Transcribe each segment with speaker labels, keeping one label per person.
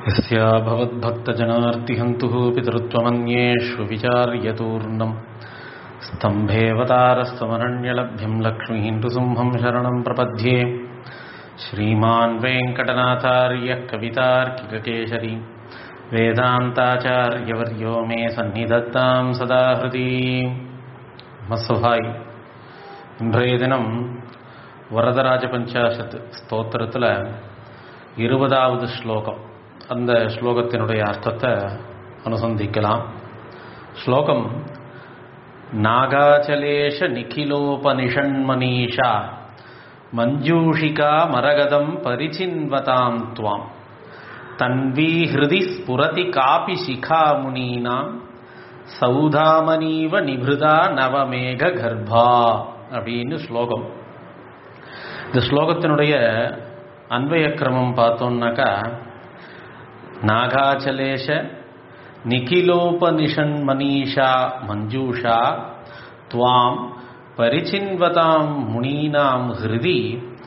Speaker 1: यस्या भवद्भक्तजनार्तिहन्तुः पितृत्वमन्येष्व विचार्यतूर्णम् स्तम्भेऽवतारस्त्वमरण्यलभ्यम् लक्ष्मीम् नृसिंहम् शरणम् प्रपद्ये श्रीमान् वेङ्कटनाथार्यः कवितार्किककेशरी वेदान्ताचार्यवर्यो मे सन्निधत्ताम् सदा हृदि மசபாய் இன்றைய தினம் வரதராஜ பஞ்சாசத் ஸ்தோத்திரத்தில் இருபதாவது ஸ்லோகம் அந்த ஸ்லோகத்தினுடைய அர்த்தத்தை அனுசந்திக்கலாம் ஸ்லோகம் நாகாச்சலேஷ நிகிலோபனிஷன்மனீஷா மஞ்சூஷிகா மரகதம் பரிச்சின்வதாம் துவாம் தன்வீ ஹிருதி ஸ்புரதி காபி சிகா முனீனாம் சௌதாமனீவ நிபிருதா நவமேக கர்ப்பா அப்படின்னு ஸ்லோகம் இந்த ஸ்லோகத்தினுடைய அன்வய கிரமம் பார்த்தோம்னாக்கா நாகாச்சலேஷ நிகிலோபனிஷன் மனிஷா மஞ்சூஷா துவாம் பரிச்சின்வதாம் முனீனாம் ஹிருதி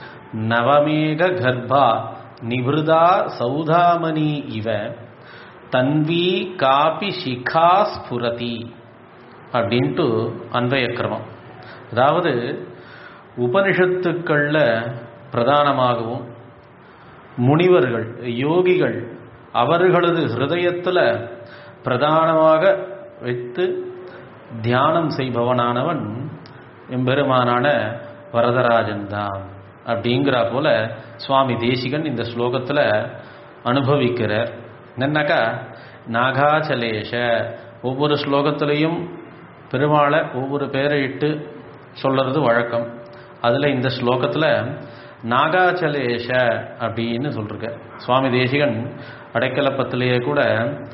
Speaker 1: நவமேக கர்ப்பா நிபிருதா சௌதாமணி இவ தன்வி காபி சிகா ஸ்புரதி அப்படின்ட்டு அன்வய கிரமம் அதாவது உபனிஷத்துக்களில் பிரதானமாகவும் முனிவர்கள் யோகிகள் அவர்களது ஹிருதயத்தில் பிரதானமாக வைத்து தியானம் செய்பவனானவன் எம்பெருமானான வரதராஜன் தான் அப்படிங்கிறா போல சுவாமி தேசிகன் இந்த ஸ்லோகத்தில் அனுபவிக்கிறார் என்னன்னாக்கா நாகாச்சலேஷ ஒவ்வொரு ஸ்லோகத்திலையும் பெருமாளை ஒவ்வொரு பேரை இட்டு சொல்றது வழக்கம் அதில் இந்த ஸ்லோகத்தில் நாகாச்சலேஷ அப்படின்னு சொல்லிருக்க சுவாமி தேசிகன் அடைக்கலப்பத்திலேயே கூட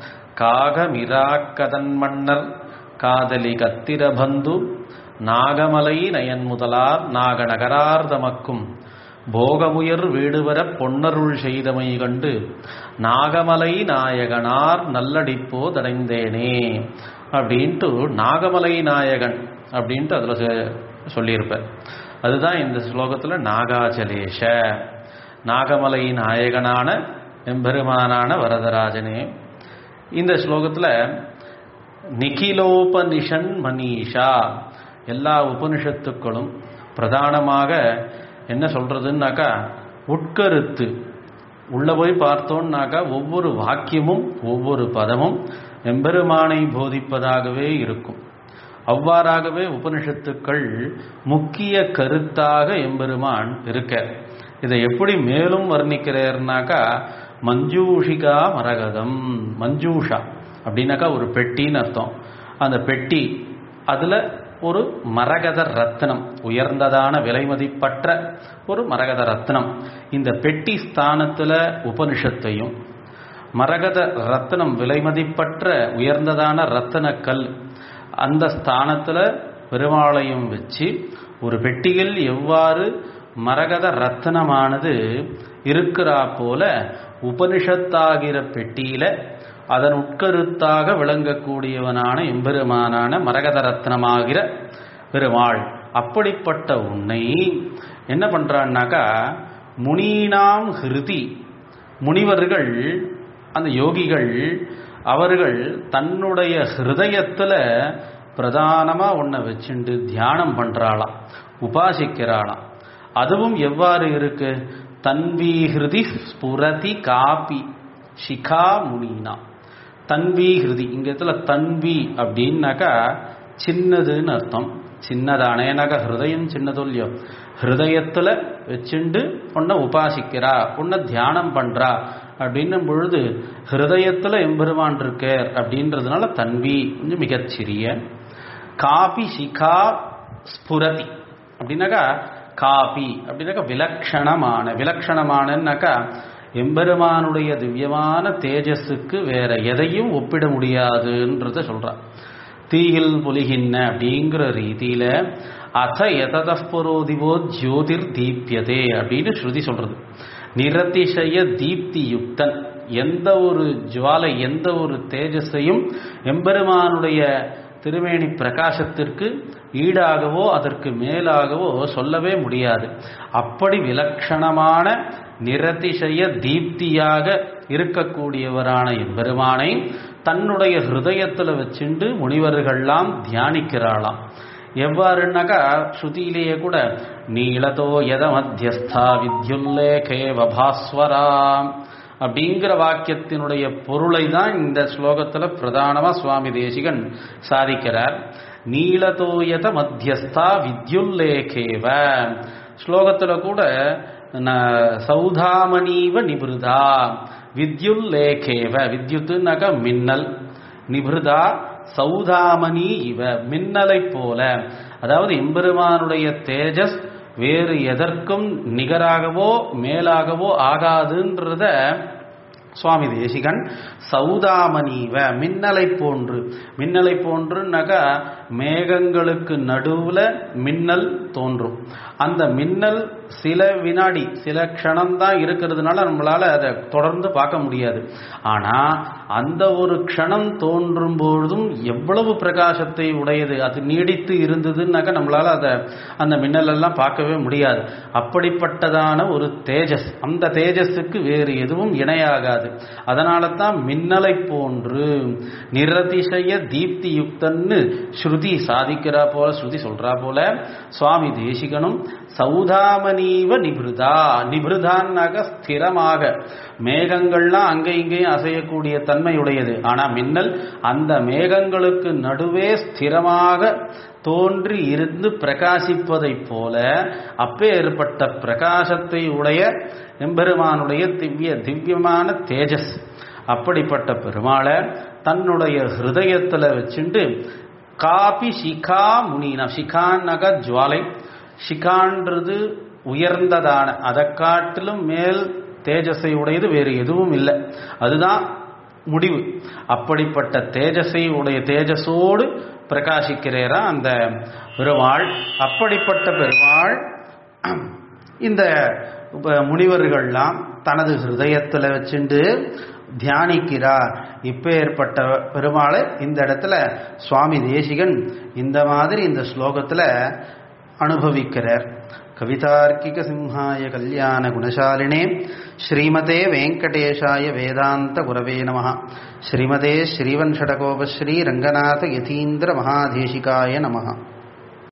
Speaker 1: காகமிராக்கதன் மன்னர் காதலி கத்திரபந்து நாகமலை நயன் முதலார் நாக நகரார் தமக்கும் போகமுயர் வீடுவர பொன்னருள் செய்தமை கண்டு நாகமலை நாயகனார் நல்லடிப்போ தடைந்தேனே அப்படின்ட்டு நாகமலை நாயகன் அப்படின்ட்டு அதில் சொல்லியிருப்பேன் அதுதான் இந்த ஸ்லோகத்தில் நாகாச்சலேஷ நாகமலை நாயகனான எம்பெருமானான வரதராஜனே இந்த ஸ்லோகத்தில் நிகிலோபனிஷன் மனிஷா எல்லா உபனிஷத்துக்களும் பிரதானமாக என்ன சொல்றதுன்னாக்கா உட்கருத்து உள்ள போய் பார்த்தோம்னாக்கா ஒவ்வொரு வாக்கியமும் ஒவ்வொரு பதமும் எம்பெருமானை போதிப்பதாகவே இருக்கும் அவ்வாறாகவே உபனிஷத்துக்கள் முக்கிய கருத்தாக எம்பெருமான் இருக்க இதை எப்படி மேலும் வர்ணிக்கிறார்னாக்கா மஞ்சூஷிகா மரகதம் மஞ்சூஷா அப்படின்னாக்கா ஒரு பெட்டின்னு அர்த்தம் அந்த பெட்டி அதுல ஒரு மரகத ரத்னம் உயர்ந்ததான விலை மதிப்பற்ற ஒரு மரகத ரத்னம் இந்த பெட்டி ஸ்தானத்துல உபனிஷத்தையும் மரகத ரத்னம் விலை மதிப்பற்ற உயர்ந்ததான ரத்தன கல் அந்த ஸ்தானத்துல பெருமாளையும் வச்சு ஒரு பெட்டியில் எவ்வாறு மரகத ரத்னமானது இருக்கிறா போல உபனிஷத்தாகிற பெட்டியில அதன் உட்கருத்தாக விளங்கக்கூடியவனான எம்பெருமானான மரகத ரத்னமாகிற பெருமாள் அப்படிப்பட்ட உன்னை என்ன பண்றான்னாக்கா முனீனாம் ஹிருதி முனிவர்கள் அந்த யோகிகள் அவர்கள் தன்னுடைய ஹிருதயத்துல பிரதானமா உன்னை வச்சுண்டு தியானம் பண்றாளாம் உபாசிக்கிறாளாம் அதுவும் எவ்வாறு இருக்கு தன்வி ஹிருதி ஸ்புரதி காபி சிகா முனினா தன்வி ஹிருதி இங்க இடத்துல தன்வி அப்படின்னாக்கா சின்னதுன்னு அர்த்தம் சின்னதானேனாக்கா ஹிருதயம் சின்னதொல்லியோ ஹிருதயத்துல வச்சுண்டு உன்னை உபாசிக்கிறா உன்னை தியானம் பண்றா அப்படின்னும் பொழுது ஹிருதயத்துல எம்பெருமான் இருக்கார் அப்படின்றதுனால தன்வி கொஞ்சம் மிகச்சிறிய காபி சிகா ஸ்புரதி அப்படின்னாக்கா காபி அப்படின்னாக்கா விலக்ஷணமான விலக்ஷணமானன்னாக்கா எம்பெருமானுடைய திவ்யமான தேஜஸுக்கு வேற எதையும் ஒப்பிட முடியாதுன்றத சொல்றான் தீயில் பொலிகின்ன அப்படிங்கிற ரீதியில அத எததப்புரோதிவோ ஜோதிர் தீப்யதே அப்படின்னு ஸ்ருதி சொல்றது நிரதிசய தீப்தி யுக்தன் எந்த ஒரு ஜுவாலை எந்த ஒரு தேஜஸையும் எம்பெருமானுடைய திருமேனி பிரகாசத்திற்கு ஈடாகவோ அதற்கு மேலாகவோ சொல்லவே முடியாது அப்படி விலட்சணமான நிரதிசய தீப்தியாக இருக்கக்கூடியவரான எம்பெருமானை தன்னுடைய ஹிருதயத்துல வச்சுண்டு முனிவர்கள்லாம் தியானிக்கிறாளாம் எவ்வாறுனாக்கா ஸ்ருதியிலேயே கூட நீளதோ எத மத்தியஸ்தா வித்யுல்லேகே வபாஸ்வரா அப்படிங்கிற வாக்கியத்தினுடைய பொருளை தான் இந்த ஸ்லோகத்துல பிரதானமா சுவாமி தேசிகன் சாதிக்கிறார் நீளதோயத மத்தியஸ்தா வித்யுல்லேகேவ ஸ்லோகத்துல கூட ந- சௌதாமணீவ நிபிருதா வித்யுல்லேகேவ வித்யுத்துனாக்க மின்னல் நிபிருதா சௌதாமணி இவ மின்னலை போல அதாவது எம்பெருமானுடைய தேஜஸ் வேறு எதற்கும் நிகராகவோ மேலாகவோ ஆகாதுன்றத சுவாமி தேசிகன் சௌதாமணீவ மின்னலை போன்று மின்னலை போன்றுனாக்கா மேகங்களுக்கு நடுவுல மின்னல் தோன்றும் அந்த மின்னல் சில வினாடி சில க்ஷணம் தான் இருக்கிறதுனால நம்மளால அதை தொடர்ந்து பார்க்க முடியாது ஆனா அந்த ஒரு க்ஷணம் தோன்றும் பொழுதும் எவ்வளவு பிரகாசத்தை உடையது அது நீடித்து இருந்ததுன்னாக்கா நம்மளால அதை அந்த மின்னல் எல்லாம் பார்க்கவே முடியாது அப்படிப்பட்டதான ஒரு தேஜஸ் அந்த தேஜஸுக்கு வேறு எதுவும் இணையாகாது அதனால தான் மின்னலை போன்று நிரதிசய தீப்தி யுக்தன்னு ஸ்ருதி சாதிக்கிறா போல ஸ்ருதி சொல்றா போல சுவாமி தேசிகனும் சௌதாமனீவ நிபிருதா நிபிருதான்னாக ஸ்திரமாக மேகங்கள்லாம் அங்கே இங்கேயும் அசையக்கூடிய தன்மையுடையது ஆனா மின்னல் அந்த மேகங்களுக்கு நடுவே ஸ்திரமாக தோன்றி இருந்து பிரகாசிப்பதைப் போல அப்பேற்பட்ட பிரகாசத்தை உடைய எம்பெருமானுடைய திவ்ய திவ்யமான தேஜஸ் அப்படிப்பட்ட பெருமாளை தன்னுடைய ஹிருதயத்துல வச்சுண்டு காபி சிகா முனினா சிகான்னக ஜுவாலை சிகான்றது உயர்ந்ததான அதை காட்டிலும் மேல் தேஜஸை உடையது வேறு எதுவும் இல்லை அதுதான் முடிவு அப்படிப்பட்ட தேஜஸை உடைய தேஜஸோடு பிரகாசிக்கிறேரா அந்த பெருமாள் அப்படிப்பட்ட பெருமாள் இந்த உப- முனிவர்கள்லாம் தனது ஹிருதயத்தில் வச்சுண்டு தியானிக்கிறார் இப்பேற்பட்ட பெருமாளை இந்த இடத்துல சுவாமி தேசிகன் இந்த மாதிரி இந்த ஸ்லோகத்துல அனுபவிக்கிறார் கவிதார்க்கிக சிம்ஹாய கல்யாண குணசாலினே ஸ்ரீமதே வெங்கடேஷாய வேதாந்த குரவே நம ஸ்ரீமதே ஸ்ரீவன்ஷடகோபஸ்ரீ ரங்கநாத யதீந்திர மகாதேசிகாய நமः